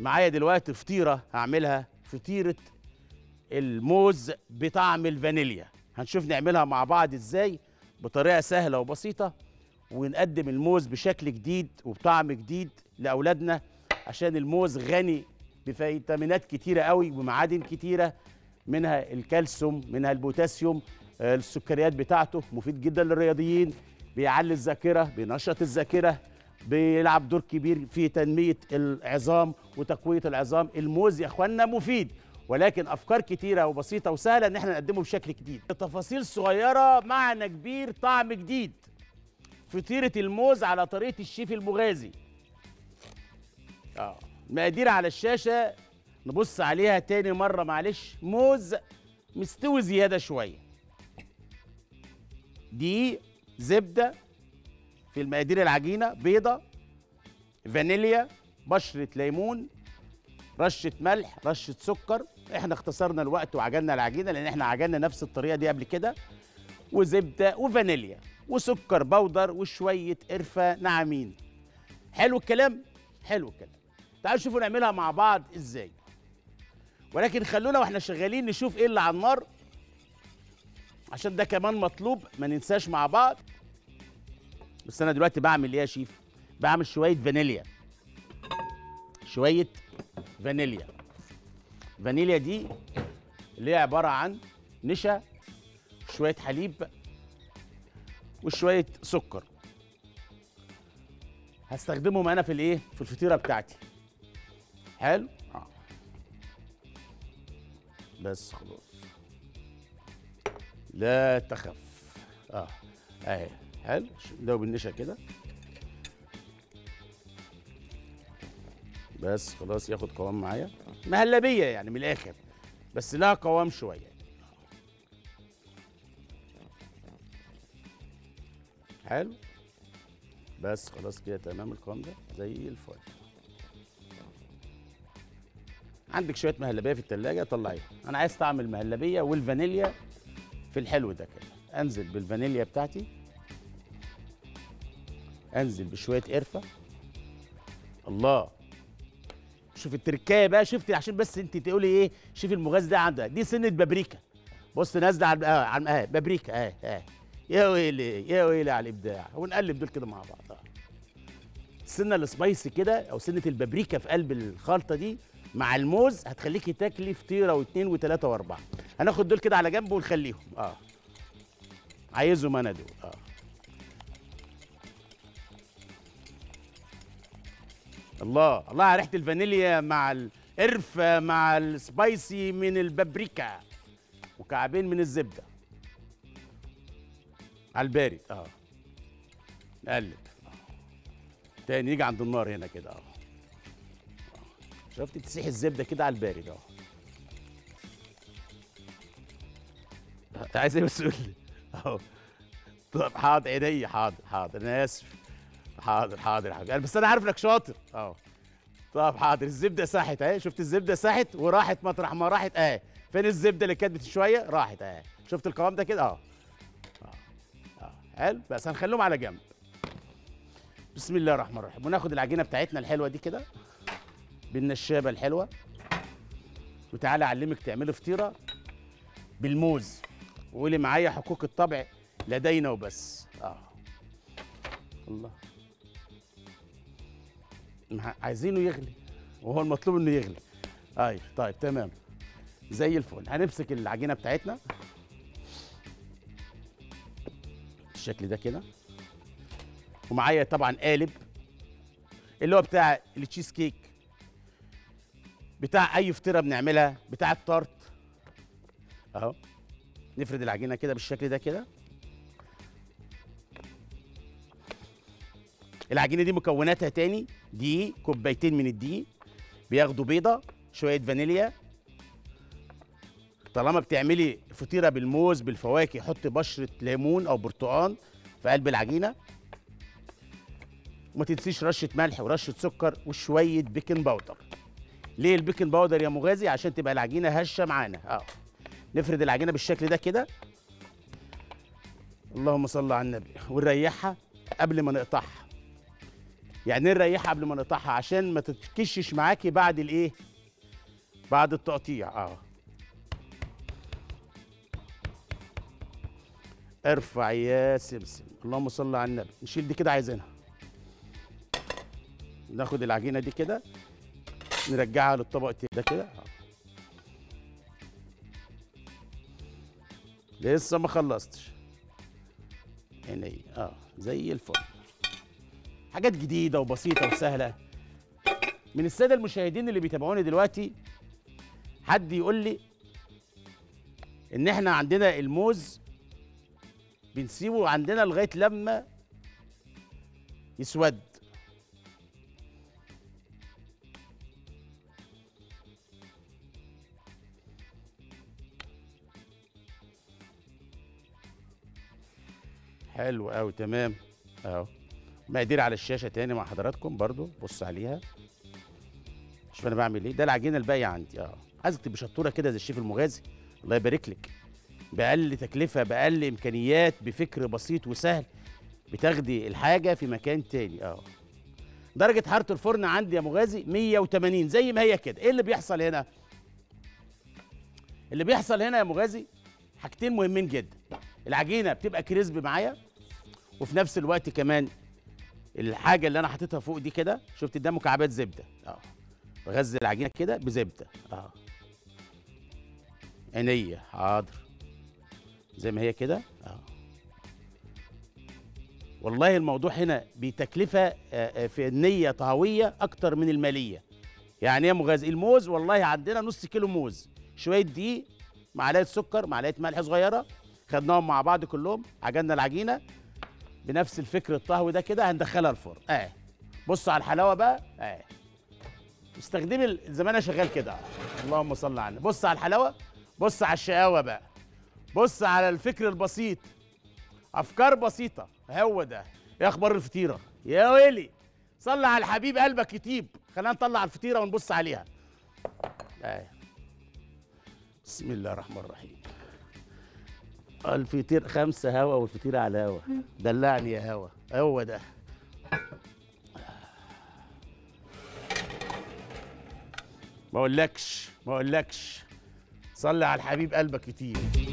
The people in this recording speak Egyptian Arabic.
معايا دلوقتي فطيره هعملها فطيره الموز بطعم الفانيليا هنشوف نعملها مع بعض ازاي بطريقه سهله وبسيطه ونقدم الموز بشكل جديد وبطعم جديد لاولادنا عشان الموز غني بفيتامينات كتيره قوي ومعادن كتيره منها الكالسيوم منها البوتاسيوم آه، السكريات بتاعته مفيد جدا للرياضيين بيعلي الذاكره بينشط الذاكره بيلعب دور كبير في تنميه العظام وتقويه العظام الموز يا اخوانا مفيد ولكن افكار كتيره وبسيطه وسهله ان احنا نقدمه بشكل جديد تفاصيل صغيره معنى كبير طعم جديد فطيره الموز على طريقه الشيف المغازي اه مقادير على الشاشه نبص عليها تاني مره معلش موز مستوي زياده شويه دي زبده في المقادير العجينه بيضه فانيليا بشره ليمون رشه ملح رشه سكر احنا اختصرنا الوقت وعجلنا العجينه لان احنا عجلنا نفس الطريقه دي قبل كده وزبده وفانيليا وسكر بودر وشويه قرفه ناعمين حلو الكلام حلو الكلام تعالوا شوفوا نعملها مع بعض ازاي ولكن خلونا واحنا شغالين نشوف ايه اللي على النار عشان ده كمان مطلوب ما ننساش مع بعض بس انا دلوقتي بعمل ايه يا شيف بعمل شويه فانيليا شويه فانيليا فانيليا دي اللي هي عباره عن نشا شويه حليب وشويه سكر هستخدمهم انا في الايه في الفطيره بتاعتي حلو اه بس خلاص لا تخف اه اهي حلو ندوب النشا كده بس خلاص ياخد قوام معايا مهلبيه يعني من الاخر بس لها قوام شويه حلو بس خلاص كده تمام القوام ده زي الفل عندك شويه مهلبيه في التلاجة طلعيها انا عايز طعم المهلبيه والفانيليا في الحلو ده كده انزل بالفانيليا بتاعتي انزل بشويه قرفه الله شوف التركايه بقى شفت عشان بس انت تقولي ايه شوف المغاز ده عندك دي سنه بابريكا بص نازله على اه على اه بابريكا اه اه يا ويلي يا ويلي على الابداع ونقلب دول كده مع بعض اه السنه السبايسي كده او سنه البابريكا في قلب الخلطه دي مع الموز هتخليكي تاكلي فطيره واثنين وثلاثه واربعه هناخد دول كده على جنب ونخليهم اه عايزهم انا دول اه الله الله على ريحه الفانيليا مع القرفه مع السبايسي من البابريكا وكعبين من الزبده على البارد اه نقلب آه. تاني يجي عند النار هنا كده اه آه. شفت تسيح الزبده كده على البارد اه انت عايز ايه بس قول لي اهو طب حاضر عينيا حاضر حاضر انا اسف حاضر حاضر حاضر بس انا عارف انك شاطر اه طب حاضر الزبده ساحت اهي شفت الزبده ساحت وراحت مطرح ما راحت اهي فين الزبده اللي كانت شويه راحت اهي شفت القوام ده كده اه اه اه حلو بس هنخليهم على جنب بسم الله الرحمن الرحيم وناخد العجينه بتاعتنا الحلوه دي كده بالنشابه الحلوه وتعالى اعلمك تعملي فطيره بالموز وقولي معايا حقوق الطبع لدينا وبس اه الله مع- عايزينه يغلي وهو المطلوب انه يغلي ايوه طيب تمام زي الفل هنمسك العجينه بتاعتنا بالشكل ده كده ومعايا طبعا قالب اللي هو بتاع التشيز كيك بتاع اي فطيره بنعملها بتاع التارت اهو نفرد العجينه كده بالشكل ده كده العجينه دي مكوناتها تاني دقيق كوبايتين من الدقيق بياخدوا بيضه شويه فانيليا طالما بتعملي فطيره بالموز بالفواكه حطي بشره ليمون او برتقال في قلب العجينه وما تنسيش رشه ملح ورشه سكر وشويه بيكنج باودر ليه البيكنج باودر يا مغازي عشان تبقى العجينه هشه معانا اه نفرد العجينه بالشكل ده كده اللهم صل على النبي ونريحها قبل ما نقطعها يعني نريحها قبل ما نقطعها عشان ما تتكشش معاكي بعد الايه بعد التقطيع اه ارفع يا سمسم اللهم صل على النبي نشيل دي كده عايزينها ناخد العجينه دي كده نرجعها للطبق التاني ده كده آه. لسه ما خلصتش عيني اه زي الفل حاجات جديده وبسيطه وسهله من الساده المشاهدين اللي بيتابعوني دلوقتي حد يقول لي ان احنا عندنا الموز بنسيبه عندنا لغايه لما يسود حلو قوي تمام اهو مقادير على الشاشه تاني مع حضراتكم برضو بص عليها شوف انا بعمل ايه ده العجينه الباقيه عندي اه عايزك تبقى شطوره كده زي الشيف المغازي الله يبارك لك باقل تكلفه باقل امكانيات بفكر بسيط وسهل بتاخدي الحاجه في مكان تاني اه درجه حراره الفرن عندي يا مغازي 180 زي ما هي كده ايه اللي بيحصل هنا اللي بيحصل هنا يا مغازي حاجتين مهمين جدا العجينه بتبقى كريسب معايا وفي نفس الوقت كمان الحاجه اللي انا حاططها فوق دي كده شفت ده مكعبات زبده اه بغذي العجينه كده بزبده اه عينيا حاضر زي ما هي كده اه والله الموضوع هنا بتكلفه آه، آه، في النيه طهويه اكتر من الماليه يعني ايه مغازي الموز والله عندنا نص كيلو موز شويه دقيق معلقه سكر معلقه ملح صغيره خدناهم مع بعض كلهم عجننا العجينه بنفس الفكر الطهوي ده كده هندخلها الفرن اه بص على الحلاوه بقى اه استخدمي ال- زي ما انا شغال كده اللهم صل على النبي بص على الحلاوه بص على الشقاوه بقى بص على الفكر البسيط افكار بسيطه هو ده ايه اخبار الفطيره يا ويلي صلي على الحبيب قلبك يطيب خلينا نطلع الفطيره ونبص عليها آه. بسم الله الرحمن الرحيم الفطير خمسة هوا والفطيرة على هوا دلعني يا هوا هو ده ما اقولكش ما اقولكش صلي على الحبيب قلبك يطيب